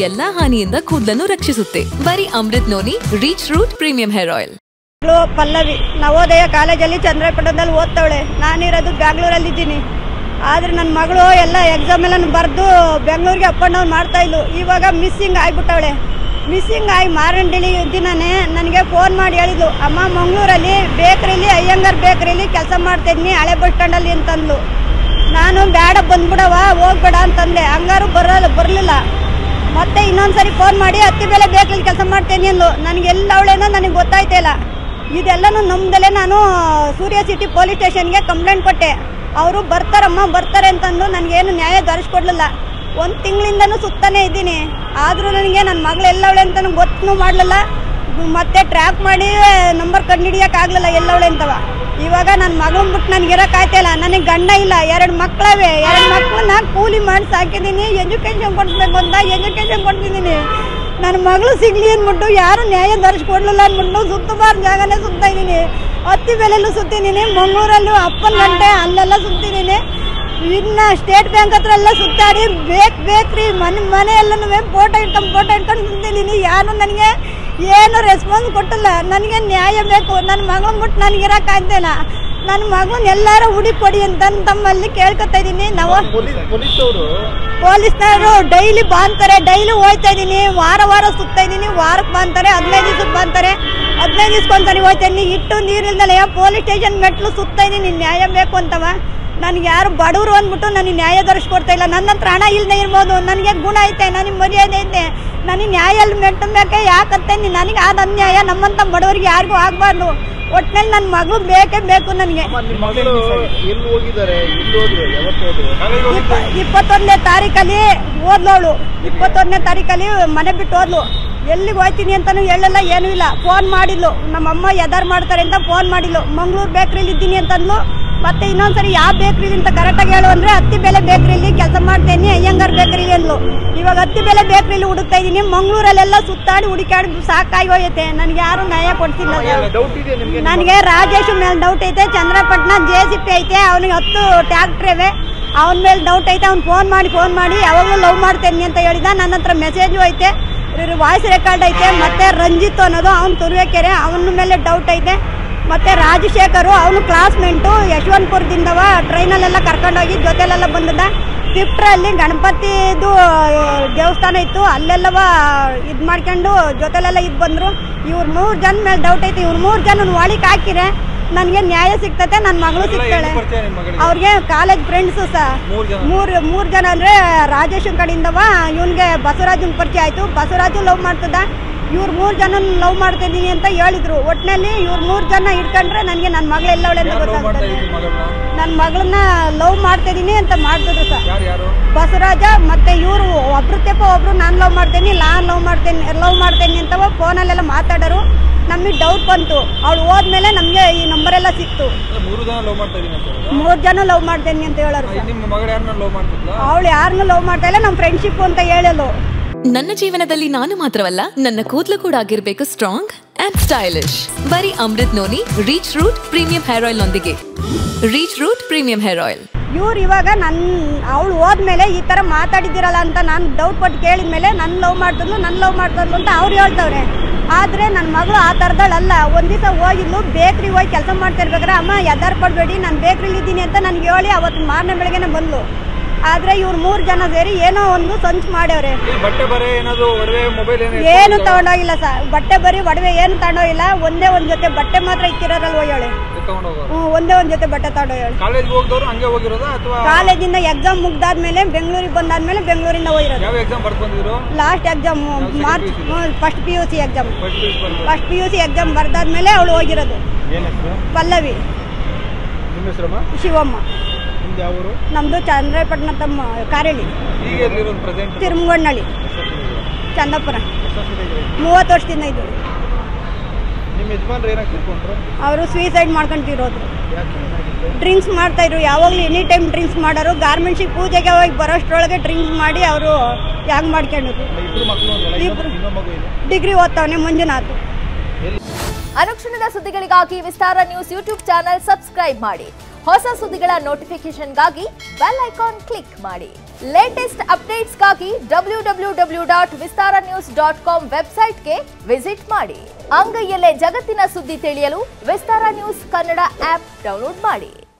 ಎಲ್ಲಾ ಹಾನಿಯಿಂದ ಕೂದಲನ್ನು ರಕ್ಷಿಸುತ್ತೆ ಬರೀ Amrit noni reach root premium hair oil ಮಗಳು ಪಲ್ಲವಿ ನವೋದಯ ಕಾಲೇಜಲ್ಲಿ ಚಂದ್ರಪಟ್ಟಣದಲ್ಲಿ ಓದ್ತಾವಳೆ ನಾನಿರೋದು ಬ್ಯಾಂಗ್ಳೂರಲ್ಲಿದ್ದೀನಿ ಆದರೆ ನನ್ನ ಮಗಳು ಎಲ್ಲ ಎಕ್ಸಾಮ್ ಎಲ್ಲ ಬರೆದು ಬೆಂಗಳೂರಿಗೆ ಅಪ್ ಆ್ಯಂಡ್ ಡೌನ್ ಮಾಡ್ತಾ ಇದ್ಲು ಇವಾಗ ಮಿಸ್ಸಿಂಗ್ ಆಗಿಬಿಟ್ಟವಳೆ ಮಿಸ್ಸಿಂಗ್ ಆಗಿ ಮಾರಂಡಿಲಿ ದಿನನೇ ನನಗೆ ಫೋನ್ ಮಾಡಿ ಹೇಳಿದ್ಲು ಅಮ್ಮ ಮಂಗಳೂರಲ್ಲಿ ಬೇಕ್ರಿಲಿ ಅಯ್ಯಂಗಾರ್ ಬೇಕ್ರಿಲಿ ಕೆಲಸ ಮಾಡ್ತಿದ್ನಿ ಹಳೆ ಬಸ್ ಸ್ಟ್ಯಾಂಡಲ್ಲಿ ಅಂತಂದ್ಲು ನಾನು ಬೇಡ ಬಂದ್ಬಿಡವ ಹೋಗ್ಬೇಡ ಅಂತಂದೆ ಹಂಗಾರು ಬರಲ್ಲ ಬರಲಿಲ್ಲ ಮತ್ತೆ ಇನ್ನೊಂದ್ಸರಿ ಫೋನ್ ಮಾಡಿ ಹತ್ತಿ ಬೆಲೆ ಬೇಕಲ್ಲಿ ಕೆಲಸ ಮಾಡ್ತೇನೆ ಅಂದ್ಲು ನನಗೆ ಎಲ್ಲ ಅವಳೇನೋ ನನಗೆ ಗೊತ್ತಾಯ್ತಾ ಇಲ್ಲ ಇದೆಲ್ಲನೂ ನಮ್ದಲ್ಲೇ ನಾನು ಸೂರ್ಯ ಸಿಟಿ ಪೊಲೀಸ್ ಸ್ಟೇಷನ್ಗೆ ಕಂಪ್ಲೇಂಟ್ ಕೊಟ್ಟೆ ಅವರು ಬರ್ತಾರಮ್ಮ ಬರ್ತಾರೆ ಅಂತಂದು ನನಗೇನು ನ್ಯಾಯ ದೊರಸ್ಕೊಡ್ಲಿಲ್ಲ ಒಂದು ತಿಂಗಳಿಂದನೂ ಸುತ್ತಾನೆ ಇದ್ದೀನಿ ಆದರೂ ನನಗೆ ನನ್ನ ಮಗಳು ಎಲ್ಲವಳೆ ಅಂತ ಗೊತ್ತೂ ಮಾಡಲಿಲ್ಲ ಮತ್ತೆ ಟ್ರ್ಯಾಕ್ ಮಾಡಿ ನಂಬರ್ ಕಂಡುಹಿಡಿಯೋಕ್ಕಾಗಲಿಲ್ಲ ಎಲ್ಲವಳೆ ಅಂತವ ಇವಾಗ ನನ್ನ ಮಗನ್ ಬಿಟ್ಟು ನನಗೆ ಇರೋಕ್ಕಾಯ್ತಾ ಇಲ್ಲ ನನಗೆ ಗಂಡ ಇಲ್ಲ ಎರಡು ಮಕ್ಕಳವೆ ಎರಡು ಮಕ್ಕಳನ್ನ ಕೂಲಿ ಮಾಡಿ ಸಾಕಿದ್ದೀನಿ ಎಜುಕೇಷನ್ ಕೊಡ್ಬೇಕು ಅಂತ ಎಜುಕೇಷನ್ ಕೊಡ್ತಿದ್ದೀನಿ ನನ್ನ ಮಗಳು ಸಿಗ್ಲಿ ಅಂದ್ಬಿಟ್ಟು ಯಾರು ನ್ಯಾಯ ದೊರಸ್ಕೊಡ್ಲಿಲ್ಲ ಅಂದ್ಬಿಟ್ಟು ಸುತ್ತಬಾರ್ದು ಜಾಗನೇ ಸುತ್ತಾ ಇದ್ದೀನಿ ಹತ್ತಿ ಬೆಲೆಲ್ಲೂ ಸುತ್ತಿದ್ದೀನಿ ಮಂಗಳೂರಲ್ಲೂ ಅಪ್ಪನ ಗಂಟೆ ಅಲ್ಲೆಲ್ಲ ಸುತ್ತಿದ್ದೀನಿ ಇನ್ನು ಸ್ಟೇಟ್ ಬ್ಯಾಂಕ್ ಹತ್ರ ಎಲ್ಲ ಸುತ್ತಾಡಿ ಬೇಕು ಬೇಕ್ರಿ ಮನೆ ಮನೆ ಎಲ್ಲನೂ ಫೋಟೋ ಇಟ್ಕೊಂಡು ಫೋಟೋ ಇಟ್ಕೊಂಡು ಸುತ್ತಿದ್ದೀನಿ ಯಾರು ನನಗೆ ಏನು ರೆಸ್ಪಾನ್ಸ್ ಕೊಟ್ಟಿಲ್ಲ ನನಗೆ ನ್ಯಾಯ ಬೇಕು ನನ್ನ ಮಗನ ಬಿಟ್ಟು ನನಗೆ ಇರೋಕ್ಕಾಗ್ತಿಲ್ಲ ನನ್ನ ಮಗನ ಎಲ್ಲಾರು ಹುಡಿ ಕೊಡಿ ಅಂತ ತಮ್ಮಲ್ಲಿ ಕೇಳ್ಕೊತಾ ಇದ್ದೀನಿ ನಾವು ಪೊಲೀಸ್ ಅವರು ಪೊಲೀಸ್ನವರು ಡೈಲಿ ಬಾಂತಾರೆ ಡೈಲಿ ಹೋಯ್ತಾ ಇದ್ದೀನಿ ವಾರ ವಾರ ಸುತ್ತಾ ಇದ್ದೀನಿ ವಾರಕ್ಕೆ ಬಾಂತಾರೆ ಹದಿನೈದು ದಿವ್ಸಕ್ಕೆ ಬಾಂತಾರೆ ಹದಿನೈದು ದಿವ್ಸಕ್ಕೊಂದ್ಸರಿ ಹೋಯ್ತಾ ಇದ್ದೀನಿ ಇಟ್ಟು ನೀರಿಲ್ದಲೆ ಪೊಲೀಸ್ ಸ್ಟೇಷನ್ ಮೆಟ್ಲು ಸುತ್ತಾ ಇದ್ದೀನಿ ನ್ಯಾಯ ಬೇಕು ಅಂತವ ನನಗೆ ಯಾರು ಬಡವರು ಅಂದ್ಬಿಟ್ಟು ನನಗೆ ನ್ಯಾಯ ದೊರಸ್ಕೊಡ್ತಾ ಇಲ್ಲ ನನ್ನ ಹತ್ರ ಹಣ ಇಲ್ಲದೆ ಇರ್ಬೋದು ನನಗೆ ಗುಣ ಐತೆ ನನಗೆ ಮರ್ಯಾದೆ ಐತೆ ನನಗೆ ನ್ಯಾಯ ಅಲ್ಲಿ ಮೆಟ್ಟಬೇಕೆ ಯಾಕಂತೆ ನನಗೆ ಆದ ಅನ್ಯಾಯ ನಮ್ಮಂಥ ಬಡವರಿಗೆ ಯಾರಿಗೂ ಆಗಬಾರ್ದು ಒಟ್ಟಿನಲ್ಲಿ ನನ್ನ ಮಗು ಬೇಕೇ ಬೇಕು ನನಗೆ ನಿಮ್ಮ ಮಗಳು ಎಲ್ಲಿ ಹೋಗಿದ್ದಾರೆ ಎಲ್ಲಿ ಹೋದ್ರು ಯಾವತ್ತು ಹೋದ್ರು ಇಪ್ಪ- ಇಪ್ಪತ್ತೊಂದನೇ ತಾರೀಕಲ್ಲಿ ಓದ್ಲವಳು ಇಪ್ಪತ್ತೊಂದನೇ ತಾರೀಕಲ್ಲಿ ಮನೆ ಬಿಟ್ಟು ಹೋದ್ಲು ಎಲ್ಲಿಗೆ ಹೋಯ್ತೀನಿ ಅಂತಾನು ಹೇಳಲ್ಲ ಏನೂ ಇಲ್ಲ ಫೋನ್ ಮಾಡಿದ್ಲು ನಮ್ಮಮ್ಮ ಎದಾರ್ ಮಾಡ್ತಾರೆ ಅಂತ ಫೋನ್ ಮಾಡಿದ್ಲು ಮಂಗಳೂರು ಬೇಕ್ರಿಲಿ ಇದ್ದೀನಿ ಅಂತಂದ್ಲು ಮತ್ತೆ ಇನ್ನೊಂದ್ಸರಿ ಯಾವ ಬೇಕ್ರಿಲಿ ಅಂತ ಕರೆಕ್ಟಾಗಿ ಹೇಳು ಅಂದ್ರೆ ಹತ್ತಿ ಬೆಲೆ ಬೇಕ್ರಿಲಿ ಕೆಲಸ ಮಾಡ್ತೇನೆ ಅಯ್ಯಂಗಾರ್ ಬೇಕ್ರಿಲಿ ಅಂದ್ಲು ಇವಾಗ ಹತ್ತಿ ಬೆಲೆ ಬೇಕ್ರಿಲಿ ಹುಡುಕ್ತಾ ಇದ್ದೀನಿ ಮಂಗಳೂರಲ್ಲೆಲ್ಲ ಸುತ್ತಾಡಿ ಹುಡುಕಾಡಿ ಸಾಕಾಗಿ ಹೋಯ್ತೆ ನನಗೆ ಯಾರು ನ್ಯಾಯ ಕೊಡ್ತಿಲ್ಲ ಸರ್. ಡೌಟ್ ಇದೆ ನಿಮ್ಗೆ ನನಗೆ ರಾಜೇಶ್ ಮೇಲೆ ಡೌಟ್ ಐತೆ ಚಂದ್ರಪಟ್ಟಣ ಜೆ ಸಿ ಪಿ ಐತೆ ಅವನಿಗೆ ಹತ್ತು ಟ್ಯಾಕ್ಟ್ರ್ ಇವೆ ಅವನ ಮೇಲೆ ಡೌಟ್ ಐತೆ ಅವ್ನು ಫೋನ್ ಮಾಡಿ ಫೋನ್ ಮಾಡಿ ಯಾವಾಗಲೂ ಲವ್ ಮಾಡ್ತೇನೆ ಅಂತ ಹೇಳಿದ ನನ್ನ ಹತ್ರ ಮೆಸೇಜು ಐತೆ ವಾಯ್ಸ್ ರೆಕಾರ್ಡ್ ಐತೆ ಮತ್ತೆ ರಂಜಿತ್ ಅನ್ನೋದು ಅವ್ನು ತುರುವೇಕೆರೆ ಅವನ ಮೇಲೆ ಡೌಟ್ ಐತೆ ಮತ್ತೆ ರಾಜಶೇಖರು ಅವನು ಕ್ಲಾಸ್ಮೇಟು ಯಶವಂತಪುರದಿಂದವ ಟ್ರೈನಲ್ಲೆಲ್ಲ ಕರ್ಕೊಂಡೋಗಿ ಜೊತೆಲೆಲ್ಲ ಬಂದದ ಫಿಫ್ಟ್ರಲ್ಲಿ ಗಣಪತಿದು ದೇವಸ್ಥಾನ ಇತ್ತು ಅಲ್ಲೆಲ್ಲವ ಇದು ಮಾಡ್ಕೊಂಡು ಜೊತೆಲೆಲ್ಲ ಇದು ಬಂದರು ಇವ್ರು ಮೂರು ಜನ ಮೇಲೆ ಡೌಟ್ ಐತೆ ಇವ್ರು ಮೂರು ಜನ ಒಳಿಕ್ ಹಾಕಿರೆ ನನಗೆ ನ್ಯಾಯ ಸಿಗ್ತತೆ ನನ್ನ ಮಗಳು ಸಿಗ್ತಾಳೆ ಅವ್ರಿಗೆ ಕಾಲೇಜ್ ಫ್ರೆಂಡ್ಸು ಸಹ ಮೂರು ಮೂರು ಜನ ಅಂದರೆ ರಾಜೇಶನ್ ಕಡೆಯಿಂದವ ಇವನಿಗೆ ಬಸವರಾಜನ್ ಪರಿಚಯ ಆಯಿತು ಬಸವರಾಜು ಲವ್ ಮಾಡ್ತದ ಇವ್ರು ಮೂರು ಜನ ಲವ್ ಮಾಡ್ತಿದ್ದೀನಿ ಅಂತ ಹೇಳಿದ್ರು ಒಟ್ಟಿನಲ್ಲಿ ಇವ್ರು ಮೂರು ಜನ ಇಟ್ಕೊಂಡ್ರೆ ನನಗೆ ನನ್ನ ಮಗಳು ಎಲ್ಲವಳೆ ಅಂತ ಗೊತ್ತಾಗ್ತದೆ ನನ್ನ ಮಗಳನ್ನ ಲವ್ ಮಾಡ್ತಿದ್ದೀನಿ ಅಂತ ಮಾಡ್ತಿದ್ರು ಸರ್ ಬಸವರಾಜ ಮತ್ತೆ ಇವರು ಒಬ್ರು ತೆಪ್ಪ ಒಬ್ರು ನಾನು ಲವ್ ಮಾಡ್ತೇನೆ ನಾನು ಲವ್ ಮಾಡ್ತೇನೆ ಲವ್ ಮಾಡ್ತೇನೆ ಅಂತವ ಫೋನಲ್ಲೆಲ್ಲ ಮಾತಾಡೋರು ನಮಗೆ ಡೌಟ್ ಬಂತು ಅವಳು ಹೋದ್ಮೇಲೆ ನಮಗೆ ಈ ನಂಬರ್ ಎಲ್ಲ ಸಿಕ್ತು ಮೂರು ಜನ ಲವ್ ಮಾಡ್ತಾ ಇದೀನಿ ಅಂತ ಹೇಳಿದ್ರು. ಮೂರು ಜನ ಲವ್ ಮಾಡ್ತೇನೆ ಅಂತ ಹೇಳೋರು ಸರ್ ನಿಮ್ಮ ಮಗಳು ಯಾರನ್ನ ಲವ್ ಮಾಡ್ತಿದ್ಲ ಅವಳು ಯಾರನ್ನೂ ಲವ್ ಮಾಡ್ತಾ ಇಲ್ಲ ನಮ್ಮ ಫ್ರೆಂಡ್ಶಿಪ್ ಅಂತ ಹೇಳಲು ನನ್ನ ಜೀವನದಲ್ಲಿ ನಾನು ಮಾತ್ರವಲ್ಲ ನನ್ನ ಕೂದಲು ಕೂಡ ಆಗಿರ್ಬೇಕು ಸ್ಟ್ರಾಂಗ್ ಅಂಡ್ ಸ್ಟೈಲಿಶ್ ಬರೀ Amrit noni reach root premium hair oil ನೊಂದಿಗೆ reach root premium hair oil ಇವ್ರು ಇವಾಗ ನನ್ನ ಅವಳು ಹೋದ್ಮೇಲೆ ಈ ಥರ ಮಾತಾಡಿದ್ದೀರಲ್ಲ ಅಂತ ನಾನು ಡೌಟ್ ಪಟ್ಟು ಕೇಳಿದ್ಮೇಲೆ ನನ್ನ ಲವ್ ಮಾಡ್ತಿದ್ಲು ನನ್ನ ಲವ್ ಮಾಡ್ತಿದ್ಲು ಅಂತ ಅವ್ರು ಹೇಳ್ತವ್ರೆ ಆದರೆ ನನ್ನ ಮಗಳು ಆ ಥರದಳಲ್ಲ ಒಂದು ದಿವಸ ಹೋಗಿದ್ಲು ಬೇಕ್ರಿ ಹೋಗಿ ಕೆಲಸ ಮಾಡ್ತಾ ಇರ್ಬೇಕಾದ್ರೆ ಅಮ್ಮ ಎದಾರ್ ಪಡಬೇಡಿ ನಾನು ಬೇಕ್ರಿಲಿ ಇದ್ದೀನಿ ಅಂತ ನನಗೆ ಹೇಳಿ ಅವತ್ತು ಮಾರನೇ ಬೆಳಗ್ಗೆನೆ ಬಂದ್ಲು ಆದರೆ ಇವ್ರು ಮೂರು ಜನ ಸೇರಿ ಏನೋ ಒಂದು ಸಂಚು ಮಾಡ್ಯವ್ರೆ ಈ ಬಟ್ಟೆ ಬರೆ ಏನಾದ್ರು ಒಡವೆ ಮೊಬೈಲ್ ಏನೋ ಏನು ತಗೊಂಡೋಗಿಲ್ಲ ಸರ್ ಬಟ್ಟೆ ಬರೀ ಒಡವೆ ಏನು ತಗೊಂಡೋಗಿಲ್ಲ ಒಂದೇ ಒಂದು ಜೊತೆ ಬಟ್ಟೆ ಮಾತ್ರ ಇಕ್ಕಿರೋರಲ್ಲ ಹೋಗ್ಯಾಳೆ ಎತ್ಕೊಂಡು ಹೋಗೋರು ಹ್ಞೂ ಒಂದೇ ಒಂದು ಜೊತೆ ಬಟ್ಟೆ ತಗೊಂಡೋಗ್ಯಾಳೆ ಕಾಲೇಜ್ಗೆ ಹೋಗ್ದವ್ರು ಹಂಗೆ ಹೋಗಿರೋದಾ ಅಥವಾ ಕಾಲೇಜಿಂದ ಎಕ್ಸಾಮ್ ಮುಗ್ದಾದ್ಮೇಲೆ ಬೆಂಗಳೂರಿಗೆ ಬಂದಾದ್ಮೇಲೆ ಬೆಂಗಳೂರಿಂದ ಹೋಗಿರೋದು ಯಾವ ಎಕ್ಸಾಮ್ ಬರ್ದು ಬಂದಿದ್ರು last exam March first P U C exam first piece ಬರ್ದು first P U C exam ಬರ್ದಾದ್ಮೇಲೆ ಅವಳು ಹೋಗಿರೋದು ಏನ್ ಹೆಸರು ಪಲ್ಲವಿ ನಿಮ್ಮ ಹೆಸರಮ್ಮ ಶಿವಮ್ಮ ನಿಮ್ದು ಯಾವ ಊರು ನಮ್ಮದು ಚಂದ್ರಪಟ್ಟಣ ತಮ್ಮ ಕಾರಳಿ ಈಗ ಎಲ್ಲಿರೋದು ಪ್ರೆಸೆಂಟ್ ತಿರುಮಗೊಂಡಳ್ಳಿ ಚಂದಾಪುರ ಮೂವತ್ತು ವರ್ಷದಿಂದ ಇದ್ದು ನಿಮ್ಮ ಯಜಮಾನ್ರು ಏನಕ್ಕೆ ತಿಳ್ಕೊಂಡ್ರು ಅವರು ಸೂಸೈಡ್ ಮಾಡ್ಕೊಂತಿರೋದು ಯಾಕೆ ಏನಾಗಿತ್ತು ಡ್ರಿಂಕ್ಸ್ ಮಾಡ್ತಾ ಇದ್ರು ಯಾವಾಗಲೂ ಎನಿ ಟೈಮ್ ಡ್ರಿಂಕ್ಸ್ ಮಾಡೋರು ಗಾರ್ಮೆಂಟ್ಸಿಗೆ ಪೂಜೆಗೆ ಹೋಗಿ ಬರೋಷ್ಟ್ರೊಳಗೆ ಡ್ರಿಂಕ್ಸ್ ಮಾಡಿ ಅವರು ಹ್ಯಾಂಗ್ ಮಾಡ್ಕೊಂಡಿದ್ರು ಇಬ್ರು ಮಕ್ಕಳು ಅಂದ್ರಲ್ಲ ಇನ್ನೊಬ್ಬ ಇಬ್ರು. ಇನ್ನೊಬ್ಬ ಮಗು ಇದೆ ಡಿಗ್ರಿ ಓದ್ತಾವನೆ ಮಂಜುನಾಥ್ ಅನುಕ್ಷಣದ ಸುದ್ದಿಗಳಿಗಾಗಿ Vistara news YouTube channel subscribe ಮಾಡಿ ಹೊಸ ಸುದ್ದಿಗಳ ನೋಟಿಫಿಕೇಶನ್ಗಾಗಿ ಬೆಲ್ ಐಕಾನ್ ಕ್ಲಿಕ್ ಮಾಡಿ ಲೇಟೆಸ್ಟ್ ಅಪ್ಡೇಟ್ಸ್ಗಾಗಿ W W W dot Vistara news dot com ವೆಬ್ಸೈಟ್ಗೆ ವಿಸಿಟ್ ಮಾಡಿ ಅಂಗೈಯಲ್ಲೇ ಜಗತ್ತಿನ ಸುದ್ದಿ ತಿಳಿಯಲು Vistara news Kannada app download ಮಾಡಿ